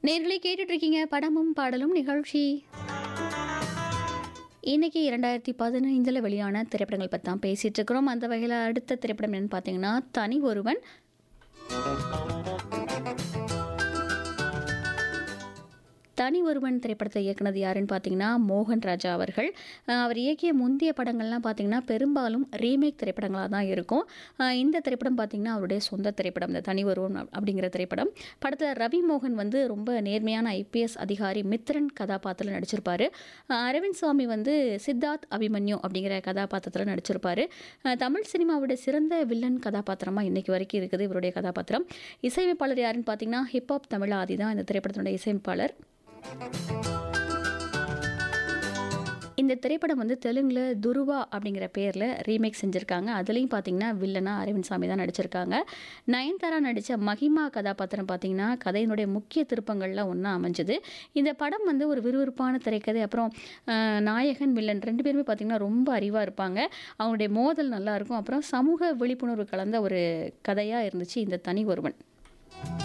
நேர்களை கேட்டுட்டு இருக்கீங்க படமும் பாடலும் நிகழ்ச்சி இன்னைக்கு இரண்டாயிரத்தி பதினைந்தில் வெளியான திரைப்படங்கள் பற்றி தான் பேசிகிட்டு இருக்கிறோம் அந்த வகையில் அடுத்த திரைப்படம் என்னன்னு பார்த்தீங்கன்னா தனி ஒருவன் தனி ஒருவன் திரைப்படத்தை இயக்குனது யாருன்னு பார்த்தீங்கன்னா மோகன் ராஜா அவர்கள் அஹ் அவர் இயக்கிய முந்தைய படங்கள்லாம் பார்த்தீங்கன்னா பெரும்பாலும் ரீமேக் திரைப்படங்களாக தான் இருக்கும் அஹ் இந்த திரைப்படம் பார்த்தீங்கன்னா அவருடைய சொந்த திரைப்படம் இந்த தனி ஒருவன் அப்- அப்படிங்கிற திரைப்படம் படத்தில் ரவி மோகன் வந்து ரொம்ப நேர்மையான ஐபிஎஸ் அதிகாரி மித்ரன் கதாபாத்திரத்தில் நடிச்சிருப்பாரு அஹ் அரவிந்த் சுவாமி வந்து சித்தார்த் அபிமன்யு அப்படிங்கிற கதாபாத்திரத்தில் நடிச்சிருப்பாரு அஹ் தமிழ் சினிமாவுடைய சிறந்த வில்லன் கதாபாத்திரமாக இன்னைக்கு வரைக்கும் இருக்குது இவருடைய கதாபாத்திரம் இசையமைப்பாளர் யாருன்னு பார்த்தீங்கன்னா ஹிப்ஹாப் தமிழாதி தான் இந்த திரைப்படத்தினுடைய இசையமைப்பாளர் இந்த திரைப்படம் வந்து தெலுங்குல துருவா அப்படிங்கிற பேரில் ரீமேக் செஞ்சுருக்காங்க அதுலேயும் பார்த்தீங்கன்னா வில்லனா அரவிந்த் சாமி தான் நடிச்சிருக்காங்க நயன்தாரா நடித்த மகிமா கதாபாத்திரம் பார்த்தீங்கன்னா கதையினுடைய முக்கிய திருப்பங்களில் ஒன்றா அமைஞ்சது இந்த படம் வந்து ஒரு விறுவிறுப்பான திரைக்கதை அப்புறம் அஹ், நாயகன் வில்லன் ரெண்டு பேருமே பார்த்தீங்கன்னா ரொம்ப அறிவாக இருப்பாங்க அவங்களுடைய மோதல் நல்லா இருக்கும் அப்புறம் சமூக விழிப்புணர்வு கலந்த ஒரு கதையாக இருந்துச்சு இந்த தனி ஒருவன்